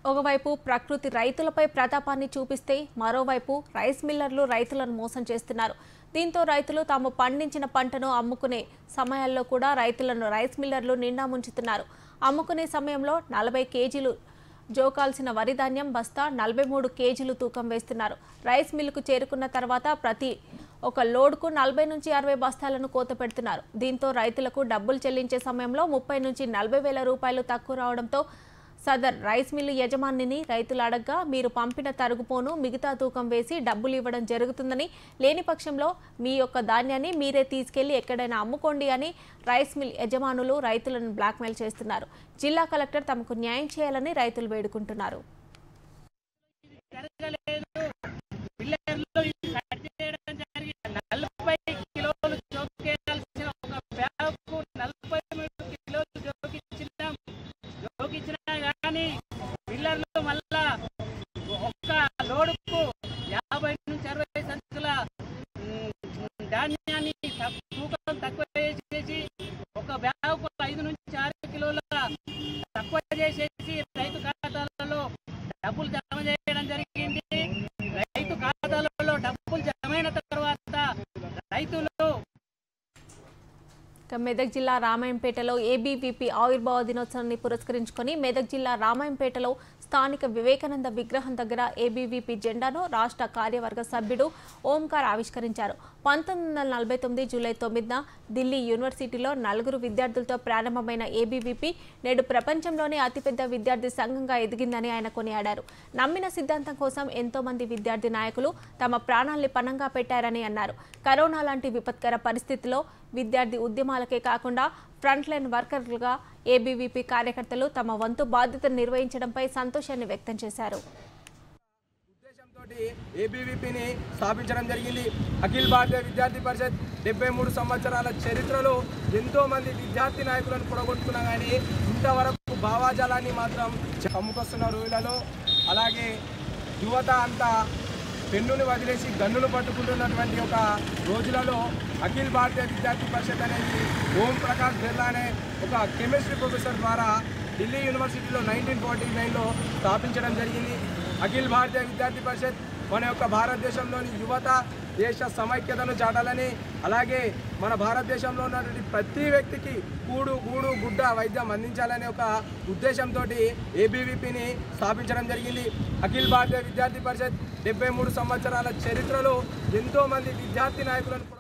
ఒకవైపు ప్రకృతి రైతులపై ప్రతాపాన్ని చూపిస్తే మరోవైపు రైస్ మిల్లర్లు రైతులను మోసం చేస్తున్నారు దీంతో రైతులు తాము పండించిన పంటను అమ్ముకునే సమయాల్లో కూడా రైతులను రైస్ మిల్లర్లు నిండా ముంచుతున్నారు అమ్ముకునే సమయంలో నలభై కేజీలు జోకాల్సిన వరి ధాన్యం బస్తా నలభై మూడు కేజీలు తూకం వేస్తున్నారు రైస్ మిల్లుకు చేరుకున్న తర్వాత ప్రతి ఒక లోడ్కు నలభై నుంచి అరవై బస్తాలను కోత పెడుతున్నారు దీంతో రైతులకు డబ్బులు చెల్లించే సమయంలో ముప్పై నుంచి నలభై వేల రూపాయలు తక్కువ రావడంతో సదర్ రైస్ మిల్లు యజమానిని రైతులు అడగ్గా మీరు పంపిన తరుగుపోను మిగతా తూకం వేసి డబ్బులు ఇవ్వడం జరుగుతుందని లేని పక్షంలో మీ యొక్క ధాన్యాన్ని మీరే తీసుకెళ్లి ఎక్కడైనా అమ్ముకోండి అని రైస్ మిల్ యజమానులు రైతులను బ్లాక్మెయిల్ చేస్తున్నారు జిల్లా కలెక్టర్ తమకు న్యాయం చేయాలని రైతులు వేడుకుంటున్నారు జరగలేదు పిల్లర్లు కట్ చేయడం జరిగింది నలభై కిలోలు జోకేయాల్సిన ఒక బ్యాగ్కు నలభై మూడు కిలోలు జోకిచ్చినాం జోకిచ్చినా కానీ పిల్లర్లు మళ్ళా ఒక్క లోడుకు యాభై నుంచి అరవై సంచుల ఉమ్, ధాన్యాన్ని తక్- తూకం తక్కువ చేసి ఒక బ్యాగ్కు ఐదు నుంచి ఆరు కిలోల తక్కువ చేసేసి రైతు ఖాతాలలో డబ్బులు జమ చేయడం జరిగింది రైతు ఖాతాలలో డబ్బులు జమైన తర్వాత రైతులు ఇక మెదక్ జిల్లా రామాయంపేటలో ఏబీవీపీ ఆవిర్భావ దినోత్సవాన్ని పురస్కరించుకొని మెదక్ జిల్లా రామాయంపేటలో స్థానిక వివేకానంద విగ్రహం దగ్గర ఏబీవీపీ జెండాను రాష్ట్ర కార్యవర్గ సభ్యుడు ఓంకార్ ఆవిష్కరించారు పంతొమ్మిది వందల నలభై తొమ్మిది జూలై తొమ్మిదిన ఢిల్లీ యూనివర్సిటీలో నలుగురు విద్యార్థులతో ప్రారంభమైన ఏబీవీపీ నేడు ప్రపంచంలోనే అతిపెద్ద విద్యార్థి సంఘంగా ఎదిగిందని ఆయన కొనియాడారు నమ్మిన సిద్ధాంతం కోసం ఎంతో మంది విద్యార్థి నాయకులు తమ ప్రాణాల్ని పణంగా పెట్టారని అన్నారు కరోనా లాంటి విపత్కర పరిస్థితిలో విద్యార్థి ఉద్యమాలకే కాకుండా ఫ్రంట్ లైన్ వర్కర్లుగా ఏబీవీపీ కార్యకర్తలు తమ వంతు బాధ్యతను నిర్వహించడంపై సంతోషాన్ని వ్యక్తం చేశారు ఉద్దేశంతో ఏబీవీపీని స్థాపించడం జరిగింది అఖిల భారతీయ విద్యార్థి పరిషత్ డెబ్బై మూడు సంవత్సరాల చరిత్రలో ఎంతో మంది విద్యార్థి నాయకులను పొడగొట్టుకున్నా కానీ ఇంతవరకు భావాజాలాన్ని మాత్రం కమ్ముకొస్తున్న రోజులలో అలాగే యువత అంతా పెన్నుని వదిలేసి గన్నును పట్టుకుంటున్నటువంటి ఒక రోజులలో అఖిల భారతీయ విద్యార్థి పరిషత్ అనేది ఓం ప్రకాష్ బిర్లా అనే ఒక కెమిస్ట్రీ ప్రొఫెసర్ ద్వారా ఢిల్లీ యూనివర్సిటీలో నైన్టీన్ ఫార్టీ నైన్లో స్థాపించడం జరిగింది అఖిల భారతీయ విద్యార్థి పరిషత్ మన యొక్క భారతదేశంలోని యువత దేశ సమైక్యతను చాటాలని అలాగే మన భారతదేశంలో ఉన్నటువంటి ప్రతి వ్యక్తికి కూడు గూడు గుడ్డ వైద్యం అందించాలనే ఒక ఉద్దేశంతో ఏబీవీపీని స్థాపించడం జరిగింది అఖిల భారతీయ విద్యార్థి పరిషత్ డెబ్బై మూడు సంవత్సరాల చరిత్రలో ఎంతో మంది విద్యార్థి నాయకులను